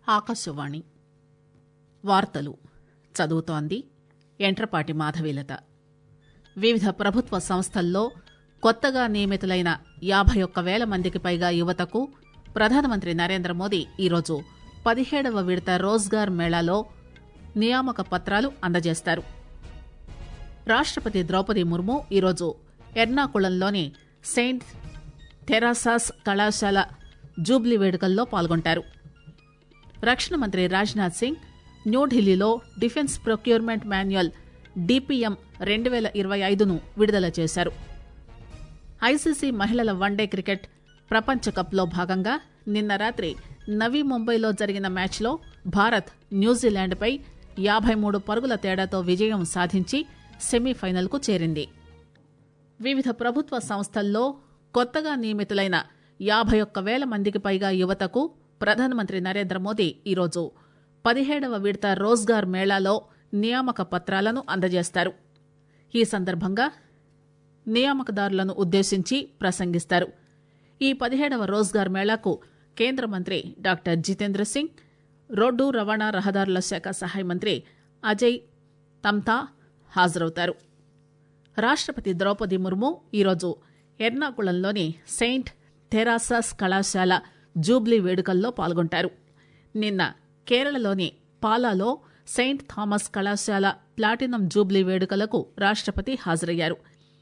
ఆకాశవాణి వార్తలు చదువుతోంది ఎంట్రపాటి మాధవీలత వివిధ ప్రభుత్వ సంస్థల్లో కొత్తగా నియమితులైన యాభై ఒక్క వేల మందికి పైగా యువతకు ప్రధానమంత్రి నరేంద్ర మోదీ ఈరోజు పదిహేడవ విడత రోజ్గార్ మేళాలో నియామక పత్రాలు అందజేస్తారు రాష్టపతి ద్రౌపది ముర్ము ఈరోజు ఎర్నాకుళంలోని సెయింట్ థెరాసాస్ కళాశాల జూబ్లీ వేడుకల్లో పాల్గొంటారు రక్షణ మంత్రి రాజ్నాథ్ సింగ్ న్యూఢిల్లీలో డిఫెన్స్ ప్రొక్యూర్మెంట్ మాన్యువల్ డిపిఎం రెండు పేల ఇరవై ఐదును విడుదల చేశారు ఐసీసీ మహిళల వన్డే క్రికెట్ ప్రపంచ కప్లో భాగంగా నిన్న రాత్రి నవీ ముంబైలో జరిగిన మ్యాచ్లో భారత్ న్యూజిలాండ్పై యాభై మూడు పరుగుల తేడాతో విజయం సాధించి సెమీఫైనల్కు చేరింది వివిధ ప్రభుత్వ సంస్థల్లో కొత్తగా నియమితులైన యాభై ఒక్క వేల మందికి పైగా యువతకు ప్రధానమంత్రి నరేంద్ర మోదీ ఈరోజు పదిహేడవ విడత రోజ్గార్ మేళాలో నియామక పత్రాలను అందజేస్తారు ఈ సందర్భంగా నియామకదారులను ఉద్దేశించి ప్రసంగిస్తారు ఈ పదిహేడవ రోజ్గార్ మేళాకు కేంద్ర మంత్రి డాక్టర్ జితేంద్ర సింగ్ రోడ్డు రవాణా రహదారుల శాఖ సహాయ మంత్రి అజయ్ తమ్తా హాజరవుతారు రాష్టపతి ద్రౌపది ముర్ము ఈరోజు ఎర్నాకుళంలోని సెయింట్ థెరాసాస్ కళాశాల జూబ్లీ వేడుకల్లో పాల్గొంటారు నిన్న కేరళలోని పాలాలో సెయింట్ థామస్ కళాశాల ప్లాటినం జూబ్లీ వేడుకలకు రాష్టపతి హాజరయ్యారు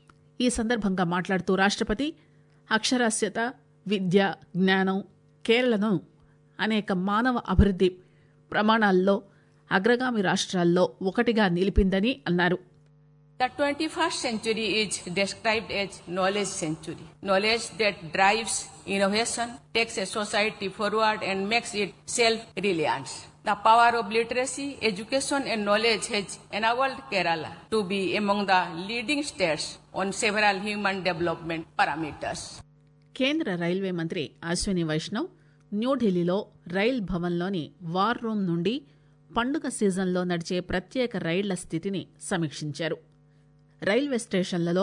ఈ సందర్భంగా మాట్లాడుతూ రాష్టపతి అక్షరాస్యత విద్య జ్ఞానం కేరళను అనేక మానవ అభివృద్ది ప్రమాణాల్లో అగ్రగామి రాష్ట్రాల్లో ఒకటిగా నిలిపిందని అన్నారు The 21st century is described as knowledge century. Knowledge that drives innovation, takes a society forward and makes it self-reliant. The power of literacy, education and knowledge has enabled Kerala to be among the leading states on several human development parameters. కేంద్ర railway మంత్రి అశ్విని వైష్ణవ్ న్యూఢిల్లీలో rail భవన్లోని war room నుండి పండుగ సీజన్లో నడిచే ప్రత్యేక రైళ్ల స్థితిని సమీక్షించారు రైల్వే స్టేషన్లలో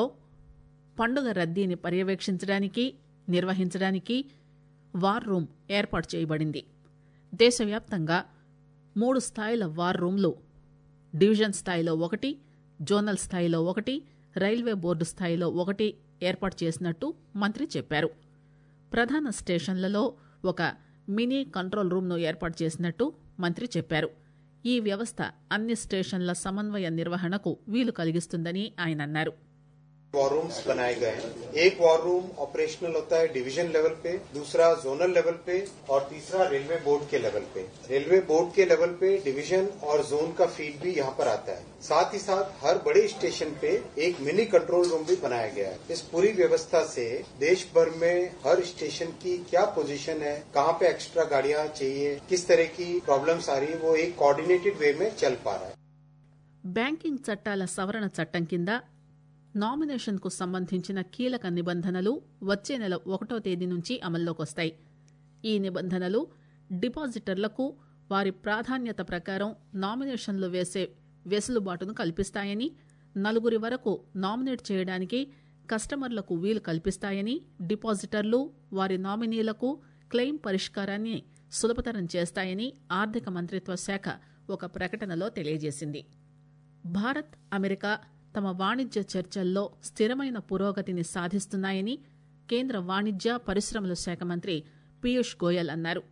పండుగ రద్దీని పర్యవేక్షించడానికి నిర్వహించడానికి వార్ రూమ్ ఏర్పాటు చేయబడింది దేశవ్యాప్తంగా మూడు స్థాయిల వార్ రూమ్లు డివిజన్ స్థాయిలో ఒకటి జోనల్ స్థాయిలో ఒకటి రైల్వే బోర్డు స్థాయిలో ఒకటి ఏర్పాటు చేసినట్టు మంత్రి చెప్పారు ప్రధాన స్టేషన్లలో ఒక మినీ కంట్రోల్ రూమ్ను ఏర్పాటు చేసినట్టు మంత్రి చెప్పారు ఈ వ్యవస్థ అన్ని స్టేషన్ల సమన్వయ నిర్వహణకు వీలు కలిగిస్తుందని ఆయన అన్నారు वॉर रूम्स बनाए गए हैं एक वॉर रूम ऑपरेशनल होता है डिवीजन लेवल पे दूसरा जोनल लेवल पे और तीसरा रेलवे बोर्ड के लेवल पे रेलवे बोर्ड के लेवल पे डिवीजन और जोन का फीड भी यहाँ पर आता है साथ ही साथ हर बड़े स्टेशन पे एक मिनी कंट्रोल रूम भी बनाया गया है इस पूरी व्यवस्था से देश भर में हर स्टेशन की क्या पोजीशन है कहाँ पे एक्स्ट्रा गाड़ियाँ चाहिए किस तरह की प्रॉब्लम्स आ रही है वो एक कोऑर्डिनेटेड वे में चल पा रहा है బ్యాంకింగ్ చట్టాల సవరణ చట్టం కింద నామినేషన్కు సంబంధించిన కీలక నిబంధనలు వచ్చే నెల ఒకటో తేదీ నుంచి అమల్లోకి వస్తాయి ఈ నిబంధనలు డిపాజిటర్లకు వారి ప్రాధాన్యత ప్రకారం నామినేషన్లు వేసే వెసులుబాటును కల్పిస్తాయని నలుగురి వరకు నామినేట్ చేయడానికి కస్టమర్లకు వీలు కల్పిస్తాయని డిపాజిటర్లు వారి నామినీలకు క్లెయిమ్ పరిష్కారాన్ని సులభతరం చేస్తాయని ఆర్థిక మంత్రిత్వ శాఖ ఒక ప్రకటనలో తెలియజేసింది భారత్ అమెరికా తమ వాణిజ్య చర్చల్లో స్థిరమైన పురోగతిని సాధిస్తున్నాయని కేంద్ర వాణిజ్య పరిశ్రమల శాఖ మంత్రి పీయూష్ గోయల్ అన్నారు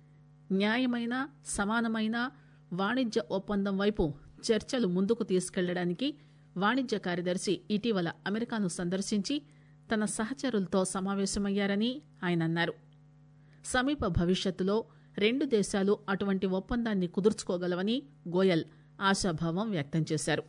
న్యాయమైన సమానమైన వాణిజ్య ఒప్పందం వైపు చర్చలు ముందుకు తీసుకెళ్లడానికి వాణిజ్య కార్యదర్శి ఇటీవల అమెరికాను సందర్శించి తన సహచరులతో సమావేశమయ్యారని ఆయన అన్నారు సమీప భవిష్యత్తులో రెండు దేశాలు అటువంటి ఒప్పందాన్ని కుదుర్చుకోగలవని గోయల్ ఆశాభావం వ్యక్తం చేశారు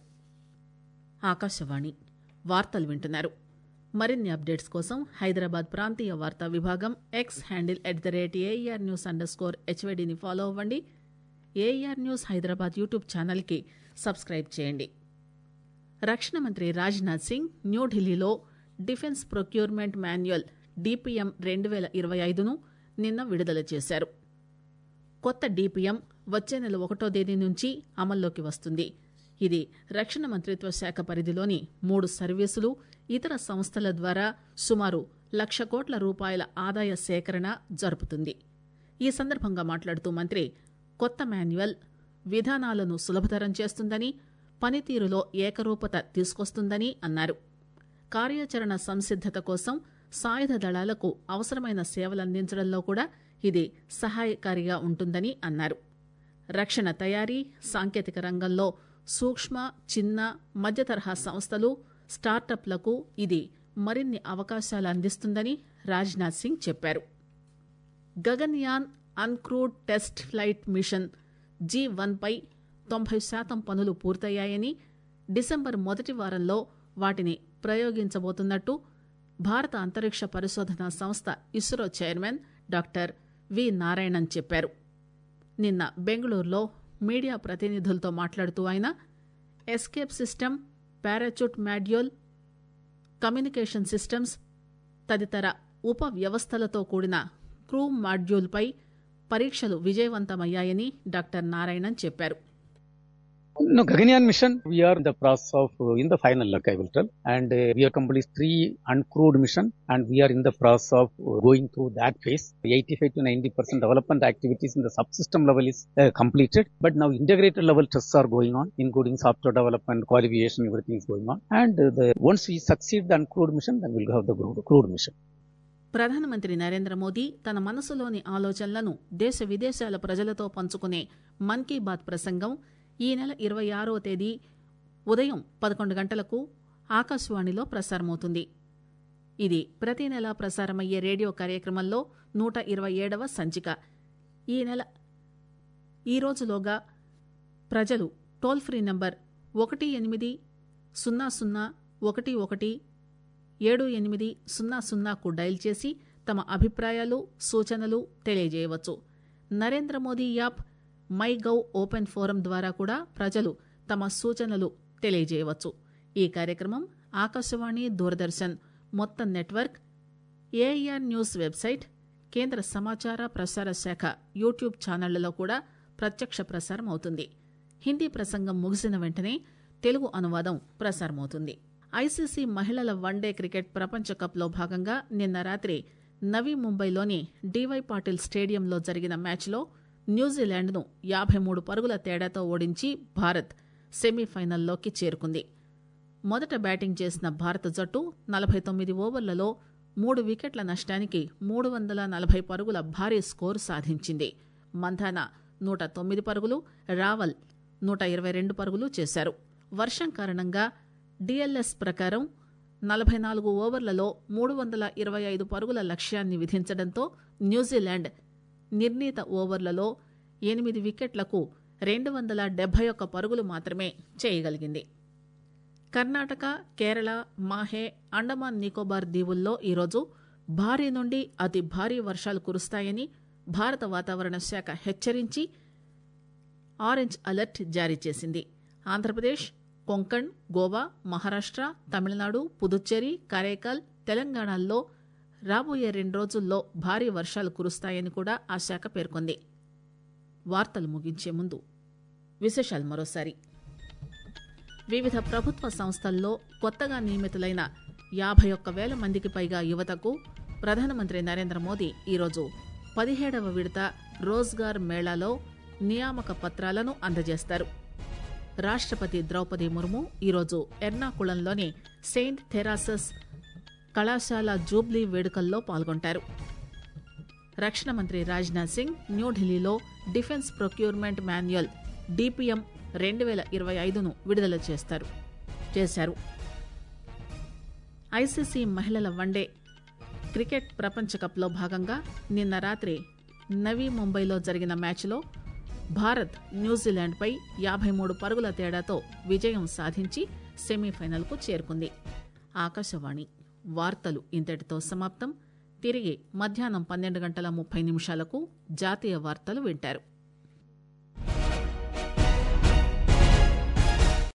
ఆకాశవాణి వార్తలు వింటున్నారు మరిన్ని అప్డేట్స్ కోసం హైదరాబాద్ ప్రాంతీయ వార్తా విభాగం X handle at the rate A R news under score హెచ్వైడిని ఫాలో అవ్వండి ఏఆర్ న్యూస్ హైదరాబాద్ యూట్యూబ్ ఛానల్కి సబ్స్క్రైబ్ చేయండి రక్షణ మంత్రి రాజ్నాథ్ సింగ్ న్యూఢిల్లీలో డిఫెన్స్ ప్రొక్యూర్మెంట్ మాన్యువల్ డిపిఎం రెండు వేల ఇరవై ఐదును నిన్న విడుదల చేశారు కొత్త డిపిఎం వచ్చే నెల ఒకటో తేదీ నుంచి అమల్లోకి వస్తుంది ఇది రక్షణ మంత్రిత్వ శాఖ పరిధిలోని మూడు సర్వీసులు ఇతర సంస్థల ద్వారా సుమారు లక్ష కోట్ల రూపాయల ఆదాయ సేకరణ జరుపుతుంది ఈ సందర్భంగా మాట్లాడుతూ మంత్రి కొత్త మాన్యువల్ విధానాలను సులభతరం చేస్తుందని పనితీరులో ఏకరూపత తీసుకొస్తుందని అన్నారు కార్యాచరణ సంసిద్దత కోసం సాయుధ దళాలకు అవసరమైన సేవలందించడంలో కూడా ఇది సహాయకారిగా ఉంటుందని అన్నారు రక్షణ తయారీ సాంకేతిక రంగంలో సూక్ష్మ చిన్న మధ్య తరహా సంస్థలు స్టార్టప్లకు ఇది మరిన్ని అవకాశాలు అందిస్తుందని రాజ్నాథ్ సింగ్ చెప్పారు Gaganyaan uncrewed test flight mission G one పై తొంభై శాతం పనులు పూర్తయ్యాయని డిసెంబర్ మొదటి వారంలో వాటిని ప్రయోగించబోతున్నట్టు భారత అంతరిక్ష పరిశోధన సంస్థ ISRO chairman doctor V Narayanan చెప్పారు నిన్న బెంగళూరులో మీడియా ప్రతినిధులతో మాట్లాడుతూ ఆయన escape system parachute module communication systems తదితర ఉప వ్యవస్థలతో కూడిన క్రూ మాడ్యూల్పై పరీక్షలు విజయవంతమయ్యాయని డాక్టర్ నారాయణన్ చెప్పారు No, Gaganyaan mission, we are in the process of, uh, in the final look, I will tell. And uh, we have completed three uncrewed mission and we are in the process of uh, going through that phase. 85 to 90% development activities in the subsystem level is uh, completed. But now integrated level tests are going on, including software development, qualification, everything is going on. And uh, the, once we succeed the uncrewed mission, then we'll have the crewed, crewed mission. ప్రధానమంత్రి నరేంద్ర మోదీ తన మనసులోని ఆలోచనలను దేశ విదేశాల ప్రజలతో పంచుకునే మన్ key bath ప్రసంగం ఈ నెల ఇరవై ఆరో తేదీ ఉదయం పదకొండు గంటలకు ఆకాశవాణిలో ప్రసారమవుతుంది ఇది ప్రతి నెల ప్రసారమయ్యే రేడియో కార్యక్రమంలో నూట ఇరవై ఏడవ సంచిక ఈ నెల ఈ రోజులోగా ప్రజలు టోల్ ఫ్రీ నంబర్ ఒకటి ఎనిమిది సున్నా సున్నా ఒకటి ఒకటి ఏడు ఎనిమిది సున్నా సున్నాకు డయల్ చేసి తమ అభిప్రాయాలు సూచనలు తెలియజేయవచ్చు Narendra Modi app MyGov open forum ద్వారా కూడా ప్రజలు తమ సూచనలు తెలియజేయవచ్చు ఈ కార్యక్రమం ఆకాశవాణి దూరదర్శన్ మొత్తం నెట్వర్క్ ఏఐఆర్ న్యూస్ వెబ్సైట్ కేంద్ర సమాచార ప్రసార శాఖ యూట్యూబ్ ఛానళ్లలో కూడా ప్రత్యక్ష ప్రసారం అవుతుంది హిందీ ప్రసంగం ముగిసిన వెంటనే తెలుగు అనువాదం ప్రసారమవుతుంది ఐసీసీ మహిళల వన్డే క్రికెట్ ప్రపంచ కప్లో భాగంగా నిన్న రాత్రి నవీ ముంబైలోని డీవై పాటిల్ స్టేడియంలో జరిగిన మ్యాచ్లో న్యూజిలాండ్ను యాభై మూడు పరుగుల తేడాతో ఓడించి భారత్ సెమీఫైనల్లోకి చేరుకుంది మొదట బ్యాటింగ్ చేసిన భారత జట్టు నలభై తొమ్మిది ఓవర్లలో మూడు వికెట్ల నష్టానికి మూడు వందల నలభై పరుగుల భారీ స్కోరు సాధించింది మంధాన నూట తొమ్మిది పరుగులు రావల్ నూట ఇరవై రెండు పరుగులు చేశారు వర్షం కారణంగా డిఎల్ఎస్ ప్రకారం నలభై నాలుగు ఓవర్లలో మూడు వందల ఇరవై ఐదు పరుగుల లక్ష్యాన్ని విధించడంతో న్యూజిలాండ్ నిర్ణీత ఓవర్లలో ఎనిమిది వికెట్లకు రెండు వందల డెబ్బై ఒక్క పరుగులు మాత్రమే చేయగలిగింది కర్ణాటక కేరళ మాహే అండమాన్ నికోబార్ దీవుల్లో ఈరోజు భారీ నుండి అతి భారీ వర్షాలు కురుస్తాయని భారత వాతావరణ శాఖ హెచ్చరించి ఆరెంజ్ అలర్ట్ జారీ చేసింది ఆంధ్రప్రదేశ్ కొంకణ్ గోవా మహారాష్ట్ర తమిళనాడు పుదుచ్చేరి కరైకాల్ తెలంగాణల్లో రాబోయే రెండు రోజుల్లో భారీ వర్షాలు కురుస్తాయని కూడా ఆ శాఖ పేర్కొంది వార్తలు ముగించే ముందు విశేషాలు మరోసారి వివిధ ప్రభుత్వ సంస్థల్లో కొత్తగా నియమితులైన యాభై ఒక్క వేల మందికి పైగా యువతకు ప్రధానమంత్రి నరేంద్ర మోదీ ఈరోజు పదిహేడవ విడత రోజ్గార్ మేళాలో నియామక పత్రాలను అందజేస్తారు రాష్ట్రపతి ద్రౌపది ముర్ము ఈరోజు ఎర్నాకుళంలోని సెయింట్ థెరాసస్ కళాశాల జూబ్లీ వేడుకల్లో పాల్గొంటారు రక్షణ మంత్రి రాజ్నాథ్ సింగ్ న్యూఢిల్లీలో డిఫెన్స్ ప్రొక్యూర్మెంట్ మాన్యువల్ డిపిఎం రెండు వేల ఇరవై ఐదును విడుదల చేస్తారు చేశారు ఐసీసీ మహిళల వన్డే క్రికెట్ ప్రపంచ కప్లో భాగంగా నిన్న రాత్రి నవీ ముంబైలో జరిగిన మ్యాచ్లో భారత్ న్యూజిలాండ్పై యాభై మూడు పరుగుల తేడాతో విజయం సాధించి సెమీఫైనల్కు చేరుకుంది ఆకాశవాణి వార్తలు ఇంతటితో సమాప్తం తిరిగి మధ్యాహ్నం పన్నెండు గంటల ముప్పై నిమిషాలకు జాతీయ వార్తలు వింటారు